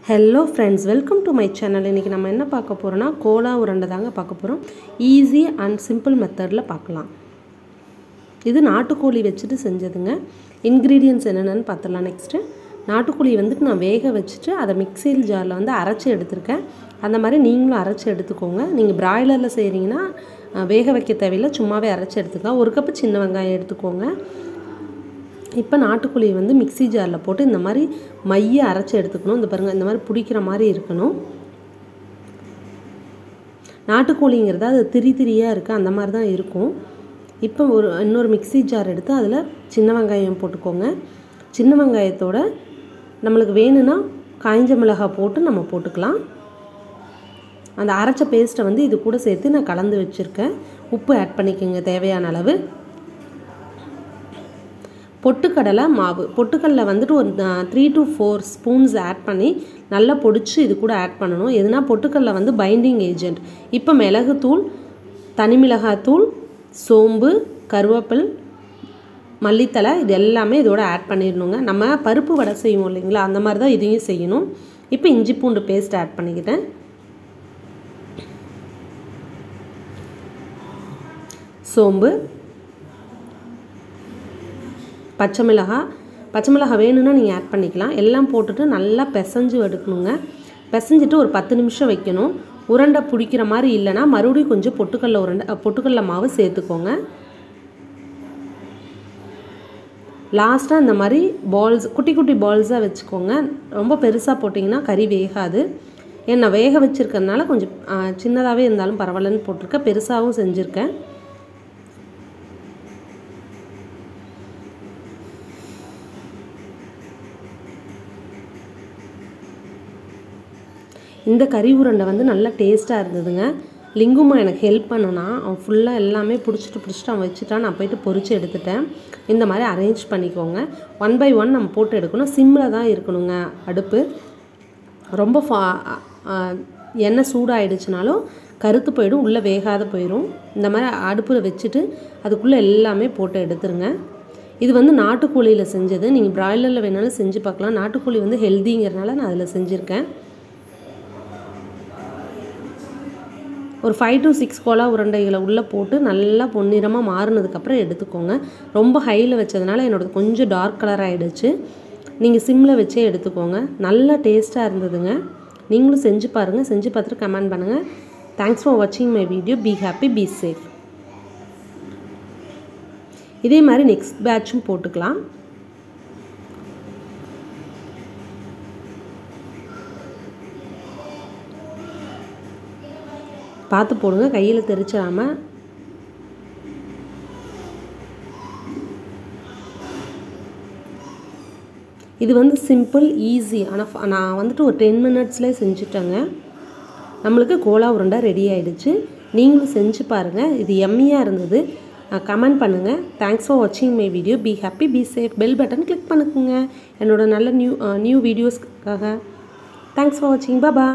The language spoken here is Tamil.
hello friends welcome to my channel இன்றைக்கி நம்ம என்ன பார்க்க போகிறோன்னா கோலா உருண்டை தாங்க பார்க்க போகிறோம் ஈஸி அண்ட் சிம்பிள் மெத்தடில் பார்க்கலாம் இது நாட்டுக்கோழி வச்சுட்டு செஞ்சதுங்க இன்க்ரீடியன்ஸ் என்னென்னு பார்த்துடலாம் நெக்ஸ்ட்டு நாட்டுக்கோழி வந்துட்டு நான் வேக வச்சுட்டு அதை மிக்சியில் ஜாரில் வந்து அரைச்சி எடுத்திருக்கேன் அந்த மாதிரி நீங்களும் அரைச்சி எடுத்துக்கோங்க நீங்கள் பிராய்லரில் செய்கிறீங்கன்னா அஹ், வேக வைக்க தேவையில்லை சும்மாவே அரைச்சி எடுத்துக்கலாம் ஒரு கப்பு சின்ன வெங்காயம் எடுத்துக்கோங்க இப்போ நாட்டுக்கோழியை வந்து மிக்ஸி ஜாரில் போட்டு இந்த மாதிரி மைய அரைச்சி எடுத்துக்கணும் இந்த பாருங்கள் இந்த மாதிரி பிடிக்கிற மாதிரி இருக்கணும் நாட்டுக்கோழிங்கிறது அது திரி திரியாக இருக்குது அந்த மாதிரி தான் இருக்கும் இப்போ ஒரு இன்னொரு மிக்ஸி ஜார் எடுத்து அதில் சின்ன வெங்காயம் போட்டுக்கோங்க சின்ன வெங்காயத்தோட நம்மளுக்கு வேணும்னா காய்ஞ்ச மிளகாய் போட்டு நம்ம போட்டுக்கலாம் அந்த அரைச்ச பேஸ்ட்டை வந்து இது கூட சேர்த்து நான் கலந்து வச்சுருக்கேன் உப்பு ஆட் பண்ணிக்கோங்க தேவையான அளவு பொட்டுக்கடலை மாவு பொட்டுக்கடலை வந்துட்டு ஒரு three to four spoons add பண்ணி நல்லா பொடிச்சு இது கூட ஆட் பண்ணணும் எதுனா பொட்டுக்கடலை வந்து பைண்டிங் ஏஜென்ட் இப்போ மிளகுத்தூள் தனி மிளகாத்தூள் சோம்பு கருவேப்பில் மல்லித்தலை இது எல்லாமே இதோட ஆட் பண்ணிடணுங்க நம்ம பருப்பு வடை செய்வோம் இல்லைங்களா அந்த மாதிரி தான் இதையும் செய்யணும் இப்போ இஞ்சி பூண்டு பேஸ்ட் ஆட் பண்ணிக்கிட்டேன் சோம்பு பச்சை மிளகாய் பச்சை மிளகாய் வேணும்னா நீங்கள் ஆட் பண்ணிக்கலாம் எல்லாம் போட்டுட்டு நல்லா பிசைஞ்சு எடுக்கணுங்க பிசைஞ்சிட்டு ஒரு பத்து நிமிஷம் வைக்கணும் உருண்டை பிடிக்கிற மாதிரி இல்லைன்னா மறுபடியும் கொஞ்சம் பொட்டுக்கடல உருண்டை அஹ், பொட்டுக்கடல மாவு சேர்த்துக்கோங்க லாஸ்ட்டாக இந்த மாதிரி பால்ஸ் குட்டி குட்டி பால்ஸாக வச்சுக்கோங்க ரொம்ப பெருசாக போட்டிங்கன்னா கறி வேகாது ஏன்னா வேக வச்சுருக்கறனால கொஞ்சம் சின்னதாகவே இருந்தாலும் பரவாயில்லன்னு போட்டிருக்கேன் பெருசாகவும் செஞ்சுருக்கேன் இந்த கறி உருண்டை வந்து நல்லா டேஸ்ட்டாக இருந்ததுங்க லிங்குமா எனக்கு ஹெல்ப் பண்ணனா அவன் ஃபுல்லாக எல்லாமே பிடிச்சிட்டு பிடிச்சிட்டு அவன் வச்சுட்டான் நான் போயிட்டு பொரிச்சு எடுத்துட்டேன் இந்த மாதிரி அரேஞ்ச் பண்ணிக்கோங்க ஒன் பை ஒன் நம்ம போட்டு எடுக்கணும் சிம்மில் தான் இருக்கணுங்க அடுப்பு ரொம்ப ஃபா ஆ, எண்ணெய் சூடாயிடுச்சுனாலும் கருத்து போயிடும் உள்ளே வேகாத போயிடும் இந்த மாதிரி அடுப்பில் வச்சுட்டு அதுக்குள்ளே எல்லாமே போட்டு எடுத்துருங்க இது வந்து நாட்டுக்கோழியில் செஞ்சது நீங்கள் பிராய்லரில் வேணாலும் செஞ்சு பார்க்கலாம் நாட்டுக்கோழி வந்து ஹெல்திங்கிறனால நான் அதில் செஞ்சுருக்கேன் ஒரு ஃபைவ் டு சிக்ஸ் கோலா உருண்டைகளை உள்ளே போட்டு நல்லா பொன்னிறமாக மாறினதுக்கப்புறம் எடுத்துக்கோங்க ரொம்ப ஹையில் வச்சதுனால என்னோடது கொஞ்சம் டார்க் கலர் ஆகிடுச்சு நீங்கள் சிம்மில் வச்சே எடுத்துக்கோங்க நல்ல டேஸ்ட்டாக இருந்ததுங்க நீங்களும் செஞ்சு பாருங்கள் செஞ்சு பார்த்துட்டு கமெண்ட் பண்ணுங்கள் தேங்க்ஸ் ஃபார் வாட்சிங் my video be happy be safe இதே மாதிரி நெக்ஸ்ட் பேட்சும் போட்டுக்கலாம் பார்த்து போடுங்க கையில் தெரிச்சிடாம இது வந்து சிம்பிள் ஈஸி ஆனால் நான் வந்துட்டு ஒரு டென் மினிட்ஸ்லேயே செஞ்சுட்டேங்க நம்மளுக்கு கோலா உருண்டை ரெடி ஆயிடுச்சு நீங்களும் செஞ்சு பாருங்கள் இது எம்மியாக இருந்தது கமெண்ட் பண்ணுங்கள் தேங்க்ஸ் ஃபார் வாட்சிங் my video be happy be safe bell button click பண்ணுக்குங்க என்னோட நல்ல நியூ நியூ வீடியோஸ்க்காக தேங்க்ஸ் ஃபார் வாட்சிங் பாபா